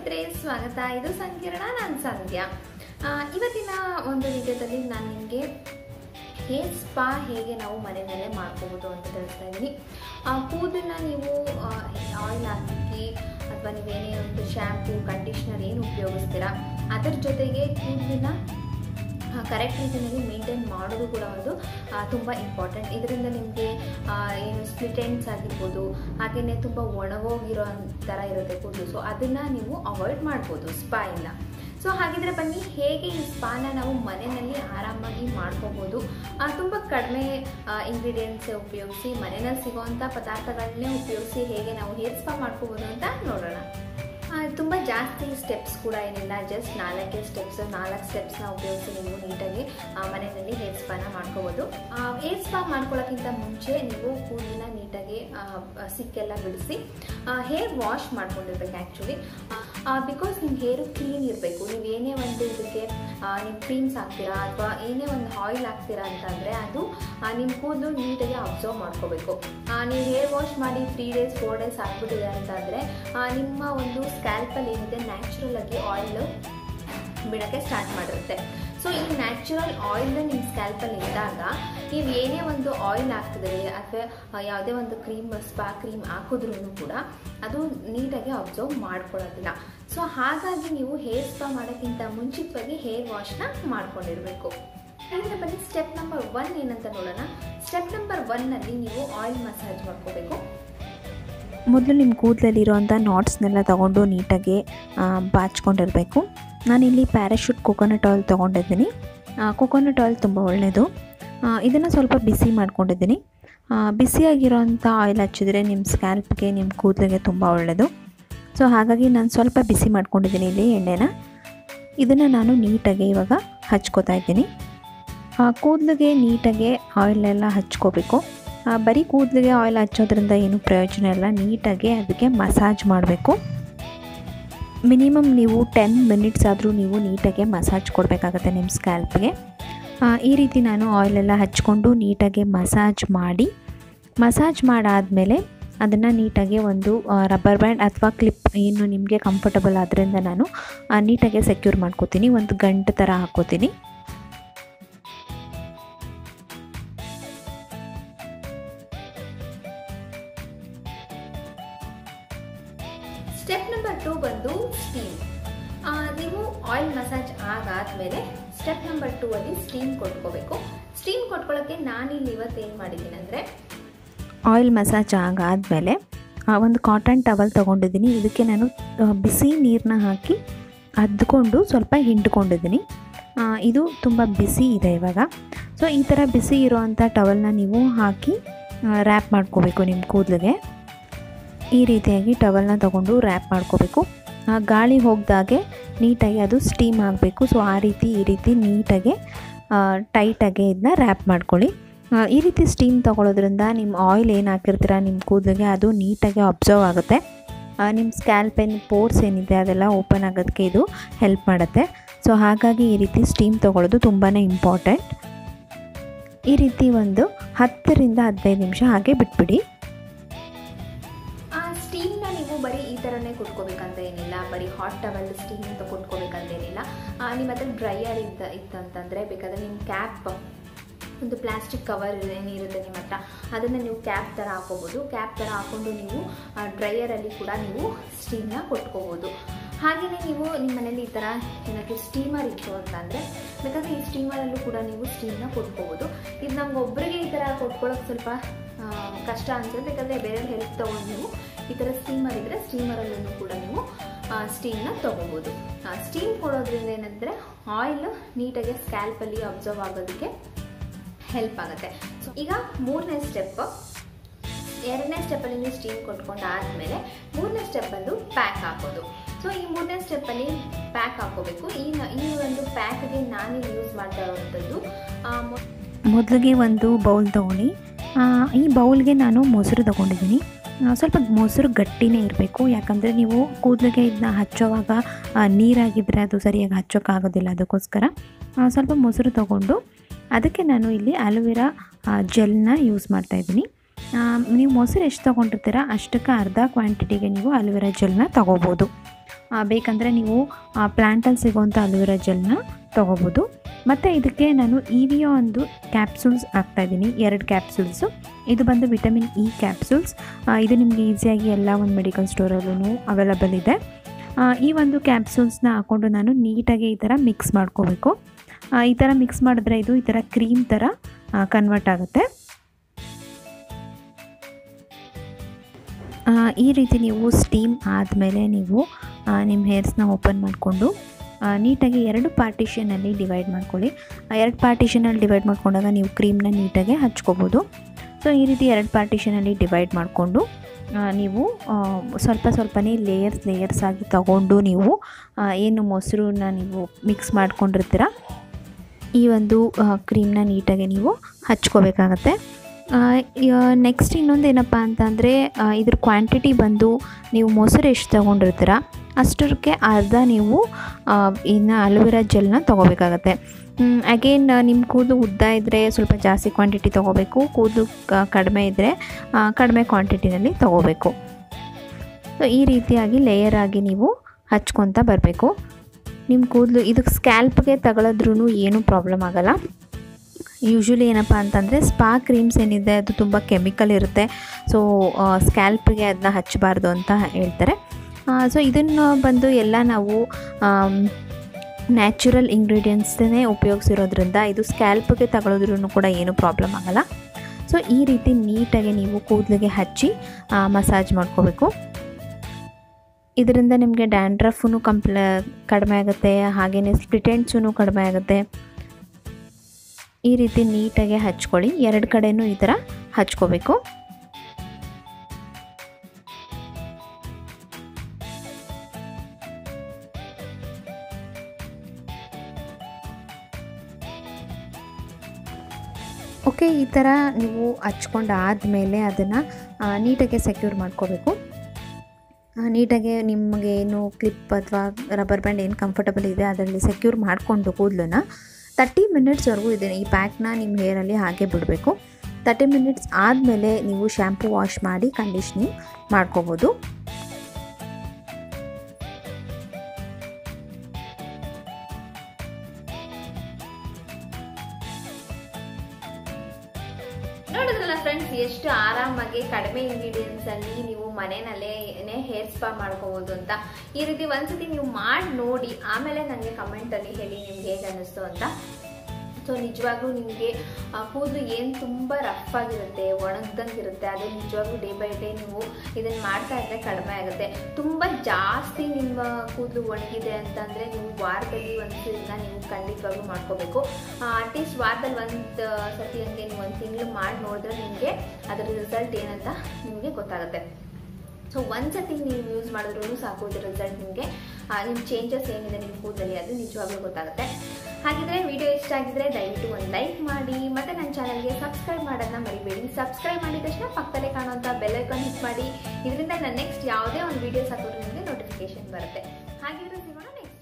ಸ್ನೇಹಿತರೆ ಸ್ವಾಗತ ಇದು ಸಂಕೀರ್ಣ ನಾನು ಸಂಧ್ಯಾ ಆ, ಇವತ್ತಿನ ಒಂದು ವಿಡಿಯೋದಲ್ಲಿ ನಾನು ನಿಮಗೆ ಹೇರ್ ಸ್ಪಾ ಹೇಗೆ ನಾವು ಮನೆಯಲ್ಲೇ ಮಾಡ್ಕೋಬೋದು ಅಂತ ತಿಳಿಸ್ತಾ ಇದ್ದೀನಿ ಕೂದಲನ್ನ ನೀವು ಆಯಿಲ್ ಹಾಕಿ ಅಥವಾ ನೀವೇನೇ ಒಂದು ಶ್ಯಾಂಪು ಕಂಡೀಷ್ನರ್ ಏನು ಉಪಯೋಗಿಸ್ತೀರಾ ಅದರ ಜೊತೆಗೆ ಕೂದಲನ್ನ ಕರೆಕ್ಟ್ ರೀತಿಯಲ್ಲಿ ಮೇಂಟೈನ್ ಮಾಡೋದು ಕೂಡ ಒಂದು ತುಂಬ ಇಂಪಾರ್ಟೆಂಟ್ ಇದರಿಂದ ನಿಮಗೆ ಏನು ಸ್ಪ್ಲಿಟ್ ಎಂಡ್ಸ್ ಆಗಿರ್ಬೋದು ಹಾಗೆಯೇ ತುಂಬ ಒಣಗೋಗಿರೋ ಥರ ಇರುತ್ತೆ ಕೂದಲು ಸೊ ಅದನ್ನು ನೀವು ಅವಾಯ್ಡ್ ಮಾಡ್ಬೋದು ಸ್ಪಾ ಇಲ್ಲ ಸೊ ಹಾಗಿದ್ರೆ ಬನ್ನಿ ಹೇಗೆ ಈ ಸ್ಪಾನ ನಾವು ಮನೆಯಲ್ಲಿ ಆರಾಮಾಗಿ ಮಾಡ್ಕೋಬೋದು ತುಂಬ ಕಡಿಮೆ ಇಂಗ್ರೀಡಿಯೆಂಟ್ಸ್ ಉಪಯೋಗಿಸಿ ಮನೆಯಲ್ಲಿ ಸಿಗೋವಂಥ ಪದಾರ್ಥಗಳನ್ನೇ ಉಪಯೋಗಿಸಿ ಹೇಗೆ ನಾವು ಹೇರ್ ಸ್ಪಾ ಮಾಡ್ಕೋಬೋದು ಅಂತ ನೋಡೋಣ ತುಂಬ ಜಾಸ್ತಿ ಸ್ಟೆಪ್ಸ್ ಕೂಡ ಏನಿಲ್ಲ ಜಸ್ಟ್ ನಾಲ್ಕೇ ಸ್ಟೆಪ್ಸ್ ನಾಲ್ಕು ಸ್ಟೆಪ್ಸ್ನ ಉಪಯೋಗಿಸಿ ನೀವು ನೀಟಾಗಿ ಮನೆಯಲ್ಲಿ ಹೇರ್ ಸ್ಪಾನ ಮಾಡ್ಕೋಬೋದು ಹೇರ್ ಸ್ಪಾ ಮಾಡ್ಕೊಳ್ಳೋಕ್ಕಿಂತ ಮುಂಚೆ ನೀವು ಕೂದಲನ್ನ ನೀಟಾಗಿ ಸಿಕ್ಕೆಲ್ಲ ಬಿಡಿಸಿ ಹೇರ್ ವಾಶ್ ಮಾಡ್ಕೊಂಡಿರ್ಬೇಕು ಆ್ಯಕ್ಚುಲಿ ಬಿಕಾಸ್ ನಿಮ್ಮ ಹೇರು ಕ್ಲೀನ್ ಇರಬೇಕು ನೀವು ಏನೇ ಒಂದು ಇದಕ್ಕೆ ನೀವು ಕ್ರೀಮ್ಸ್ ಹಾಕ್ತೀರಾ ಅಥವಾ ಏನೇ ಒಂದು ಆಯಿಲ್ ಹಾಕ್ತೀರಾ ಅಂತಂದರೆ ಅದು ನಿಮ್ಮ ಕೂದಲು ನೀಟಾಗಿ ಅಬ್ಸರ್ವ್ ಮಾಡ್ಕೋಬೇಕು ನೀವು ಹೇರ್ ವಾಶ್ ಮಾಡಿ ತ್ರೀ ಡೇಸ್ ಫೋರ್ ಡೇಸ್ ಆಗ್ಬಿಟ್ಟಿದೆ ಅಂತಂದರೆ ನಿಮ್ಮ ಒಂದು ಸ್ಕ್ಯಾಲ್ಪಲ್ಲಿ ಏನಿದೆ ನ್ಯಾಚುರಲ್ ಆಗಿ ಆಯಿಲ್ ಬಿಡೋಕ್ಕೆ ಸ್ಟಾರ್ಟ್ ಮಾಡಿರುತ್ತೆ ಸೊ ಈ ನ್ಯಾಚುರಲ್ ಆಯಿಲ್ ನಿಮ್ಮ ಸ್ಕ್ಯಾಲ್ಪಲ್ಲಿ ಇದ್ದಾಗ ನೀವು ಏನೇ ಒಂದು ಆಯಿಲ್ ಹಾಕ್ತಿದ್ರೆ ಅಥವಾ ಯಾವುದೇ ಒಂದು ಕ್ರೀಮ್ ಸ್ಪಾ ಕ್ರೀಮ್ ಹಾಕಿದ್ರೂ ಕೂಡ ಅದು ನೀಟಾಗಿ ಅಬ್ಸರ್ವ್ ಮಾಡ್ಕೊಳ್ಳೋದಿಲ್ಲ ಸೊ ಹಾಗಾಗಿ ನೀವು ಹೇರ್ ಸ್ಪಾ ಮಾಡೋಕ್ಕಿಂತ ಮುಂಚಿತವಾಗಿ ಹೇರ್ ವಾಶ್ನ ಮಾಡ್ಕೊಂಡಿರಬೇಕು ಹಾಗೆ ಬನ್ನಿ ಸ್ಟೆಪ್ ನಂಬರ್ ಒನ್ ಏನಂತ ನೋಡೋಣ ಸ್ಟೆಪ್ ನಂಬರ್ ಒನ್ನಲ್ಲಿ ನೀವು ಆಯಿಲ್ ಮಸಾಜ್ ಮಾಡ್ಕೋಬೇಕು ಮೊದಲು ನಿಮ್ಮ ಕೂದಲಲ್ಲಿರೋಂಥ ನಾಟ್ಸ್ನೆಲ್ಲ ತೊಗೊಂಡು ನೀಟಾಗಿ ಬಾಚ್ಕೊಂಡಿರಬೇಕು ನಾನಿಲ್ಲಿ ಪ್ಯಾರಾಶೂಟ್ ಕೊಕೊನಟ್ ಆಯಿಲ್ ತೊಗೊಂಡಿದ್ದೀನಿ ಕೊಕೊನಟ್ ಆಯಿಲ್ ತುಂಬ ಒಳ್ಳೆಯದು ಇದನ್ನು ಸ್ವಲ್ಪ ಬಿಸಿ ಮಾಡ್ಕೊಂಡಿದ್ದೀನಿ ಬಿಸಿಯಾಗಿರೋಂಥ ಆಯಿಲ್ ಹಚ್ಚಿದ್ರೆ ನಿಮ್ಮ ಸ್ಕ್ಯಾಲ್ಪ್ಗೆ ನಿಮ್ಮ ಕೂದಲಿಗೆ ತುಂಬ ಒಳ್ಳೆಯದು ಸೊ ಹಾಗಾಗಿ ನಾನು ಸ್ವಲ್ಪ ಬಿಸಿ ಮಾಡ್ಕೊಂಡಿದ್ದೀನಿ ಇಲ್ಲಿ ಎಣ್ಣೆನ ಇದನ್ನು ನಾನು ನೀಟಾಗಿ ಇವಾಗ ಹಚ್ಕೋತಾ ಇದ್ದೀನಿ ಕೂದಲಿಗೆ ನೀಟಾಗಿ ಆಯಿಲೆಲ್ಲ ಹಚ್ಕೋಬೇಕು ಬರೀ ಕೂದಲಿಗೆ ಆಯಿಲ್ ಹಚ್ಚೋದ್ರಿಂದ ಏನು ಪ್ರಯೋಜನ ಇಲ್ಲ ನೀಟಾಗಿ ಅದಕ್ಕೆ ಮಸಾಜ್ ಮಾಡಬೇಕು ಮಿನಿಮಮ್ ನೀವು ಟೆನ್ ಮಿನಿಟ್ಸ್ ಆದರೂ ನೀವು ನೀಟಾಗಿ ಮಸಾಜ್ ಕೊಡಬೇಕಾಗತ್ತೆ ನಿಮ್ಮ ಸ್ಕ್ಯಾಲ್ಪ್ಗೆ ಈ ರೀತಿ ನಾನು ಆಯಿಲೆಲ್ಲ ಹಚ್ಕೊಂಡು ನೀಟಾಗಿ ಮಸಾಜ್ ಮಾಡಿ ಮಸಾಜ್ ಮಾಡಾದಮೇಲೆ ಅದನ್ನು ನೀಟಾಗಿ ಒಂದು ರಬ್ಬರ್ ಬ್ಯಾಂಡ್ ಅಥವಾ ಕ್ಲಿಪ್ ಏನು ನಿಮಗೆ ಕಂಫರ್ಟಬಲ್ ಆದ್ದರಿಂದ ನಾನು ನೀಟಾಗಿ ಸೆಕ್ಯೂರ್ ಮಾಡ್ಕೋತೀನಿ ಒಂದು ಗಂಟು ಥರ ಹಾಕ್ಕೋತೀನಿ ಸ್ಟೆಪ್ ನಂಬರ್ ಟೂ ಬಂದು ಸ್ಟೀಮ್ ನೀವು ಆಯಿಲ್ ಮಸಾಜ್ ಆಗಾದ್ಮೇಲೆ ಸ್ಟೆಪ್ ನಂಬರ್ ಟೂ ಅಲ್ಲಿ ಸ್ಟೀಮ್ ಕೊಟ್ಕೋಬೇಕು ಸ್ಟೀಮ್ ಕೊಟ್ಕೊಳ್ಳೋಕ್ಕೆ ನಾನಿಲ್ಲಿ ಇವತ್ತು ಏನು ಮಾಡಿದ್ದೀನಿ ಅಂದರೆ ಆಯಿಲ್ ಮಸಾಜ್ ಆಗಾದಮೇಲೆ ಒಂದು ಕಾಟನ್ ಟವಲ್ ತೊಗೊಂಡಿದ್ದೀನಿ ಇದಕ್ಕೆ ನಾನು ಬಿಸಿ ನೀರನ್ನ ಹಾಕಿ ಅದ್ಕೊಂಡು ಸ್ವಲ್ಪ ಹಿಂಡ್ಕೊಂಡಿದ್ದೀನಿ ಇದು ತುಂಬ ಬಿಸಿ ಇದೆ ಇವಾಗ ಸೊ ಈ ಥರ ಬಿಸಿ ಇರೋವಂಥ ಟವಲ್ನ ನೀವು ಹಾಕಿ ರ್ಯಾಪ್ ಮಾಡ್ಕೋಬೇಕು ನಿಮ್ಮ ಕೂದಲಿಗೆ ಈ ರೀತಿಯಾಗಿ ಟವಲ್ನ ತೊಗೊಂಡು ರ್ಯಾಪ್ ಮಾಡ್ಕೋಬೇಕು ಗಾಳಿ ಹೋಗ್ದಾಗೆ ನೀಟಾಗಿ ಅದು ಸ್ಟೀಮ್ ಆಗಬೇಕು ಸೊ ಆ ರೀತಿ ಈ ರೀತಿ ನೀಟಾಗಿ ಟೈಟಾಗಿ ಇದನ್ನ ರ್ಯಾಪ್ ಮಾಡ್ಕೊಳ್ಳಿ ಈ ರೀತಿ ಸ್ಟೀಮ್ ತೊಗೊಳೋದ್ರಿಂದ ನಿಮ್ಮ ಆಯಿಲ್ ಏನು ಹಾಕಿರ್ತೀರ ನಿಮ್ಮ ಕೂದಲಿಗೆ ಅದು ನೀಟಾಗಿ ಅಬ್ಸರ್ವ್ ಆಗುತ್ತೆ ನಿಮ್ಮ ಸ್ಕ್ಯಾಲ್ಪೆನ್ ಪೋರ್ಸ್ ಏನಿದೆ ಅದೆಲ್ಲ ಓಪನ್ ಆಗೋದಕ್ಕೆ ಇದು ಹೆಲ್ಪ್ ಮಾಡುತ್ತೆ ಸೊ ಹಾಗಾಗಿ ಈ ರೀತಿ ಸ್ಟೀಮ್ ತೊಗೊಳ್ಳೋದು ತುಂಬಾ ಇಂಪಾರ್ಟೆಂಟ್ ಈ ರೀತಿ ಒಂದು ಹತ್ತರಿಂದ ಹದಿನೈದು ನಿಮಿಷ ಹಾಗೆ ಬಿಟ್ಬಿಡಿ ಸ್ಟೀಮ್ನ ನೀವು ಬರೀ ಈ ಥರನೇ ಕುಟ್ಕೋಬೇಕಂತ ಏನಿಲ್ಲ ಬರೀ ಹಾಟ್ ಟವಲ್ ಸ್ಟೀಮ್ ಅಂತ ಕುಟ್ಕೋಬೇಕಂತ ಏನಿಲ್ಲ ನಿಮ್ಮ ಹತ್ರ ಡ್ರೈಯರ್ ಇದ್ದ ಇತ್ತಂತಂದರೆ ಬೇಕಾದರೆ ನಿಮ್ಮ ಕ್ಯಾಪ್ ಒಂದು ಪ್ಲಾಸ್ಟಿಕ್ ಕವರ್ ಏನಿರುತ್ತೆ ನಿಮ್ಮ ಹತ್ರ ಅದನ್ನು ನೀವು ಕ್ಯಾಪ್ ಥರ ಹಾಕೋಬೋದು ಕ್ಯಾಪ್ ಥರ ಹಾಕ್ಕೊಂಡು ನೀವು ಡ್ರೈಯರಲ್ಲಿ ಕೂಡ ನೀವು ಸ್ಟೀಮ್ನ ಕೊಟ್ಕೋಬೋದು ಹಾಗೆಯೇ ನೀವು ನಿಮ್ಮ ಮನೇಲಿ ಈ ಥರ ಏನಾದರೂ ಸ್ಟೀಮರ್ ಇತ್ತು ಅಂತಂದರೆ ಬೇಕಾದರೆ ಈ ಸ್ಟೀಮರಲ್ಲೂ ಕೂಡ ನೀವು ಸ್ಟೀಮ್ನ ಕೊಟ್ಕೋಬೋದು ಇದು ನಮ್ಗೆ ಒಬ್ಬರಿಗೆ ಈ ಥರ ಕೊಟ್ಕೊಳ್ಳೋಕೆ ಸ್ವಲ್ಪ ಕಷ್ಟ ಅನ್ಸುತ್ತೆ ಬೇಕಾದರೆ ಬೇರೆ ಹೆಲ್ಪ್ ತೊಗೊಂಡು ನೀವು ಈ ಥರ ಸ್ಟೀಮರ್ ಇದ್ದರೆ ಸ್ಟೀಮರಲ್ಲೂ ಕೂಡ ನೀವು ಸ್ಟೀಮ್ನ ತೊಗೋಬೋದು ಸ್ಟೀಮ್ ಕೊಡೋದ್ರಿಂದ ಏನಂದರೆ ಆಯಿಲ್ ನೀಟಾಗಿ ಸ್ಕ್ಯಾಲ್ಪಲ್ಲಿ ಅಬ್ಸರ್ವ್ ಆಗೋದಕ್ಕೆ ಹೆಲ್ಪ್ ಆಗುತ್ತೆ ಸೊ ಈಗ ಮೂರನೇ ಸ್ಟೆಪ್ ಎರಡನೇ ಸ್ಟೆಪ್ಪಲ್ಲಿ ನೀವು ಸ್ಟೀಮ್ ಕೊಟ್ಕೊಂಡು ಆದಮೇಲೆ ಮೂರನೇ ಸ್ಟೆಪ್ ಬಂದು ಪ್ಯಾಕ್ ಹಾಕೋದು ಸೊ ಈ ಮೂರನೇ ಸ್ಟೆಪ್ಪಲ್ಲಿ ಪ್ಯಾಕ್ ಹಾಕೋಬೇಕು ಈ ಈ ಒಂದು ಪ್ಯಾಕ್ಗೆ ನಾನು ಯೂಸ್ ಮಾಡ್ತಾ ಇರೋವಂಥದ್ದು ಮೊದಲಿಗೆ ಒಂದು ಬೌಲ್ ತೊಗೊಳ್ಳಿ ಈ ಬೌಲ್ಗೆ ನಾನು ಮೊಸರು ತೊಗೊಂಡಿದ್ದೀನಿ ಸ್ವಲ್ಪ ಮೊಸರು ಗಟ್ಟಿನೇ ಇರಬೇಕು ಯಾಕಂದರೆ ನೀವು ಕೂದಲಿಗೆ ಇದನ್ನ ಹಚ್ಚೋವಾಗ ನೀರಾಗಿದ್ದರೆ ಅದು ಸರಿಯಾಗಿ ಹಚ್ಚೋಕ್ಕಾಗೋದಿಲ್ಲ ಅದಕ್ಕೋಸ್ಕರ ಸ್ವಲ್ಪ ಮೊಸರು ತೊಗೊಂಡು ಅದಕ್ಕೆ ನಾನು ಇಲ್ಲಿ ಅಲೋವೆರಾ ಜೆಲ್ನ ಯೂಸ್ ಮಾಡ್ತಾಯಿದ್ದೀನಿ ನೀವು ಮೊಸರು ಎಷ್ಟು ತೊಗೊಂಡಿರ್ತೀರ ಅಷ್ಟಕ್ಕೆ ಅರ್ಧ ಕ್ವಾಂಟಿಟಿಗೆ ನೀವು ಅಲೋವೆರಾ ಜೆಲ್ನ ತೊಗೋಬೋದು ಬೇಕಂದರೆ ನೀವು ಪ್ಲ್ಯಾಂಟಲ್ಲಿ ಸಿಗೋವಂಥ ಅಲೋವೆರಾ ಜೆಲ್ನ ತೊಗೋಬೋದು ಮತ್ತು ಇದಕ್ಕೆ ನಾನು ಇವಿಯೋ ಒಂದು ಕ್ಯಾಪ್ಸೂಲ್ಸ್ ಹಾಕ್ತಾಯಿದ್ದೀನಿ ಎರಡು ಕ್ಯಾಪ್ಸೂಲ್ಸು ಇದು ಬಂದು ವಿಟಮಿನ್ ಇ ಕ್ಯಾಪ್ಸೂಲ್ಸ್ ಇದು ನಿಮಗೆ ಈಸಿಯಾಗಿ ಎಲ್ಲ ಒಂದು ಮೆಡಿಕಲ್ ಸ್ಟೋರಲ್ಲೂ ಅವೈಲಬಲ್ ಇದೆ ಈ ಒಂದು ಕ್ಯಾಪ್ಸೂಲ್ಸ್ನ ಹಾಕ್ಕೊಂಡು ನಾನು ನೀಟಾಗಿ ಈ ಥರ ಮಿಕ್ಸ್ ಮಾಡ್ಕೋಬೇಕು ಈ ಥರ ಮಿಕ್ಸ್ ಮಾಡಿದ್ರೆ ಇದು ಈ ಥರ ಕ್ರೀಮ್ ಥರ ಕನ್ವರ್ಟ್ ಆಗುತ್ತೆ ಈ ರೀತಿ ನೀವು ಸ್ಟೀಮ್ ಆದಮೇಲೆ ನೀವು ನಿಮ್ಮ ಹೇರ್ಸ್ನ ಓಪನ್ ಮಾಡಿಕೊಂಡು ನೀಟಾಗಿ ಎರಡು ಪಾರ್ಟಿಷನಲ್ಲಿ ಡಿವೈಡ್ ಮಾಡ್ಕೊಳ್ಳಿ ಎರಡು ಪಾರ್ಟಿಷನಲ್ಲಿ ಡಿವೈಡ್ ಮಾಡ್ಕೊಂಡಾಗ ನೀವು ಕ್ರೀಮ್ನ ನೀಟಾಗಿ ಹಚ್ಕೋಬೋದು ಸೊ ಈ ರೀತಿ ಎರಡು ಪಾರ್ಟಿಷನಲ್ಲಿ ಡಿವೈಡ್ ಮಾಡಿಕೊಂಡು ನೀವು ಸ್ವಲ್ಪ ಸ್ವಲ್ಪನೇ ಲೇಯರ್ಸ್ ಲೇಯರ್ಸ್ ಆಗಿ ತಗೊಂಡು ನೀವು ಏನು ಮೊಸರನ್ನ ನೀವು ಮಿಕ್ಸ್ ಮಾಡ್ಕೊಂಡಿರ್ತೀರ ಈ ಒಂದು ಕ್ರೀಮ್ನ ನೀಟಾಗಿ ನೀವು ಹಚ್ಕೋಬೇಕಾಗತ್ತೆ ನೆಕ್ಸ್ಟ್ ಇನ್ನೊಂದು ಏನಪ್ಪ ಅಂತಂದರೆ ಇದ್ರ ಕ್ವಾಂಟಿಟಿ ಬಂದು ನೀವು ಮೊಸರು ಎಷ್ಟು ತೊಗೊಂಡಿರ್ತೀರ ಅಷ್ಟಕ್ಕೆ ಅರ್ಧ ನೀವು ಇನ್ನು ಅಲೋವೆರಾ ಜೆಲ್ನ ತೊಗೋಬೇಕಾಗತ್ತೆ ಅಗೇನ್ ನಿಮ್ಮ ಕೂದಲು ಉದ್ದ ಇದ್ದರೆ ಸ್ವಲ್ಪ ಜಾಸ್ತಿ ಕ್ವಾಂಟಿಟಿ ತೊಗೋಬೇಕು ಕೂದಲು ಕಡಿಮೆ ಇದ್ದರೆ ಕಡಿಮೆ ಕ್ವಾಂಟಿಟಿನಲ್ಲಿ ತೊಗೋಬೇಕು ಸೊ ಈ ರೀತಿಯಾಗಿ ಲೇಯರ್ ಆಗಿ ನೀವು ಹಚ್ಕೊತ ಬರಬೇಕು ನಿಮ್ಮ ಕೂದಲು ಇದಕ್ಕೆ ಸ್ಕ್ಯಾಲ್ಪ್ಗೆ ತಗೊಳಿದ್ರೂ ಏನೂ ಪ್ರಾಬ್ಲಮ್ ಆಗೋಲ್ಲ ಯೂಶ್ವಲಿ ಏನಪ್ಪ ಅಂತಂದರೆ ಸ್ಪಾ ಕ್ರೀಮ್ಸ್ ಏನಿದೆ ಅದು ತುಂಬ ಕೆಮಿಕಲ್ ಇರುತ್ತೆ ಸೊ ಸ್ಕ್ಯಾಲ್ಪಿಗೆ ಅದನ್ನ ಹಚ್ಚಬಾರ್ದು ಅಂತ ಹೇಳ್ತಾರೆ ಸೊ ಇದನ್ನು ಬಂದು ಎಲ್ಲ ನಾವು ನ್ಯಾಚುರಲ್ ಇಂಗ್ರೀಡಿಯೆಂಟ್ಸನ್ನೇ ಉಪಯೋಗಿಸಿರೋದ್ರಿಂದ ಇದು ಸ್ಕ್ಯಾಲ್ಪ್ಗೆ ತಗೊಳ್ಳೋದ್ರೂ ಕೂಡ ಏನೂ ಪ್ರಾಬ್ಲಮ್ ಆಗೋಲ್ಲ ಸೊ ಈ ರೀತಿ ನೀಟಾಗಿ ನೀವು ಕೂದಲಿಗೆ ಹಚ್ಚಿ ಮಸಾಜ್ ಮಾಡ್ಕೋಬೇಕು ಇದರಿಂದ ನಿಮಗೆ ಡ್ಯಾಂಡ್ರಫೂ ಕಂಪ್ಲ ಕಡಿಮೆ ಆಗುತ್ತೆ ಹಾಗೆಯೇ ಸ್ಪ್ಲಿಟೆಂಟ್ಸೂ ಕಡಿಮೆ ಆಗುತ್ತೆ ಈ ರೀತಿ ನೀಟಾಗಿ ಹಚ್ಕೊಳ್ಳಿ ಎರಡು ಕಡೆಯೂ ಈ ಥರ ಹಚ್ಕೋಬೇಕು ಓಕೆ ಈ ಥರ ನೀವು ಹಚ್ಕೊಂಡು ಆದಮೇಲೆ ಅದನ್ನು ನೀಟಾಗಿ ಸೆಕ್ಯೂರ್ ಮಾಡ್ಕೋಬೇಕು ನೀಟಾಗಿ ನಿಮಗೆ ಏನು ಕ್ಲಿಪ್ ಅಥವಾ ರಬ್ಬರ್ ಬ್ಯಾಂಡ್ ಏನು ಕಂಫರ್ಟಬಲ್ ಇದೆ ಅದರಲ್ಲಿ ಸೆಕ್ಯೂರ್ ಮಾಡಿಕೊಂಡು ಕೂದಲನ್ನ ತರ್ಟಿ ಮಿನಿಟ್ಸ್ವರೆಗೂ ಇದನ್ನು ಈ ಪ್ಯಾಕ್ನ ನಿಮ್ಮ ಹೇರಲ್ಲಿ ಹಾಗೆ ಬಿಡಬೇಕು ತರ್ಟಿ ಮಿನಿಟ್ಸ್ ಆದಮೇಲೆ ನೀವು ಶ್ಯಾಂಪು ವಾಶ್ ಮಾಡಿ ಕಂಡೀಷ್ನಿಂಗ್ ಮಾಡ್ಕೋಬೋದು ನೋಡಿದ್ರಲ್ಲ ಫ್ರೆಂಡ್ಸ್ ಎಷ್ಟು ಆರಾಮಾಗಿ ಕಡಿಮೆ ಇಂಗ್ರೀಡಿಯೆಂಟ್ಸ್ ಅಲ್ಲಿ ನೀವು ಮನೆಯಲ್ಲೇ ಹೇರ್ ಸ್ಪಾ ಮಾಡ್ಕೋಬಹುದು ಅಂತ ಈ ರೀತಿ ಒಂದ್ಸತಿ ನೀವು ಮಾಡಿ ನೋಡಿ ಆಮೇಲೆ ನನಗೆ ಕಮೆಂಟ್ ಅಲ್ಲಿ ಹೇಳಿ ನಿಮ್ಗೆ ಹೇಗೆ ಅನ್ನಿಸ್ತು ಅಂತ ಸೊ ನಿಜವಾಗ್ಲೂ ನಿಮಗೆ ಕೂದಲು ಏನು ತುಂಬ ರಫ್ ಆಗಿರುತ್ತೆ ಒಣಗ್ದಂಗಿರುತ್ತೆ ಅದು ನಿಜವಾಗ್ಲೂ ಡೇ ಬೈ ಡೇ ನೀವು ಇದನ್ನು ಮಾಡ್ತಾ ಇದ್ದರೆ ಕಡಿಮೆ ಆಗುತ್ತೆ ತುಂಬ ಜಾಸ್ತಿ ನಿಮ್ಮ ಕೂದಲು ಒಣಗಿದೆ ಅಂತಂದರೆ ನೀವು ವಾರದಲ್ಲಿ ಒಂದು ಇದನ್ನ ನೀವು ಖಂಡಿತವಾಗ್ಲೂ ಮಾಡ್ಕೋಬೇಕು ಅಟ್ಲೀಸ್ಟ್ ವಾರದಲ್ಲಿ ಒಂದು ಸತಿ ಹಂಗೆ ನೀವು ಒಂದು ತಿಂಗಳು ಮಾಡಿ ನೋಡಿದ್ರೆ ನಿಮಗೆ ಅದರ ರಿಸಲ್ಟ್ ಏನಂತ ನಿಮಗೆ ಗೊತ್ತಾಗುತ್ತೆ ಸೊ ಒಂದ್ಸತಿ ನೀವು ಯೂಸ್ ಮಾಡಿದ್ರೂ ಸಾಕು ಇದ್ರ ರಿಸಲ್ಟ್ ನಿಮಗೆ ನಿಮ್ಮ ಚೇಂಜಸ್ ಏನಿದೆ ನಿಮ್ಮ ಕೂದಲಲ್ಲಿ ಅದು ನಿಜವಾಗ್ಲೂ ಗೊತ್ತಾಗುತ್ತೆ ಹಾಗಿದ್ರೆ ವಿಡಿಯೋ ಇಷ್ಟ ಆಗಿದ್ರೆ ದಯವಿಟ್ಟು ಒಂದು ಲೈಕ್ ಮಾಡಿ ಮತ್ತೆ ನನ್ನ ಚಾನಲ್ಗೆ ಸಬ್ಸ್ಕ್ರೈಬ್ ಮಾಡೋದನ್ನ ಮರಿಬೇಡಿ ಸಬ್ಸ್ಕ್ರೈಬ್ ಮಾಡಿದ ತಕ್ಷಣ ಪಕ್ಕದಲ್ಲೇ ಕಾಣುವಂಥ ಬೆಲ್ ಐಕಾನ್ ಹಿಟ್ ಮಾಡಿ ಇದರಿಂದ ನನ್ನ ನೆಕ್ಸ್ಟ್ ಯಾವುದೇ ಒಂದು ವಿಡಿಯೋಸ್ ಹಾಕಿದ್ರು ನಿಮಗೆ ನೋಟಿಫಿಕೇಶನ್ ಬರುತ್ತೆ ಹಾಗಿದ್ರೆ ಸಿಗೋಣ ನೆಕ್ಸ್ಟ್